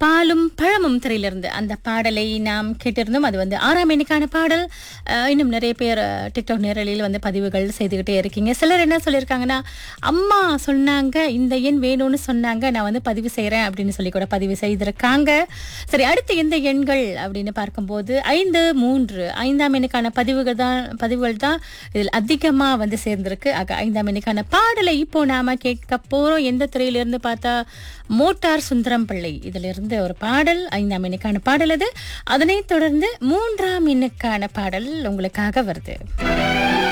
பாலும் பழமும் திரையிலிருந்து அந்த பாடலை நாம் கேட்டிருந்தோம் அது வந்து ஆறாம் எண்ணிக்கான பாடல் அஹ், இன்னும் நிறைய பேர் அஹ், டிக்டாக் நேரலையில் வந்து பதிவுகள் செய்துக்கிட்டே இருக்கீங்க சிலர் என்ன சொல்லியிருக்காங்கன்னா அம்மா சொன்னாங்க இந்த எண் வேணும்னு சொன்னாங்க நான் வந்து பதிவு செய்கிறேன் அப்படின்னு சொல்லி கூட பதிவு செய்திருக்காங்க சரி அடுத்து எந்த எண்கள் அப்படின்னு பார்க்கும்போது ஐந்து மூன்று ஐந்தாம் எண்ணுக்கான பதிவுகள் தான் பதிவுகள் தான் இதில் அதிகமாக வந்து சேர்ந்திருக்கு ஆக ஐந்தாம் எண்ணுக்கான பாடலை இப்போ நாம கேட்க போறோம் எந்த திரையிலிருந்து பார்த்தா மோட்டார் சுந்தரம் பிள்ளை இதிலிருந்து ஒரு பாடல் ஐந்தாம் எண்ணுக்கான பாடல் அது அதனைத் தொடர்ந்து மூன்றாம் எண்ணுக்கான பாடல் உங்களுக்காக வருது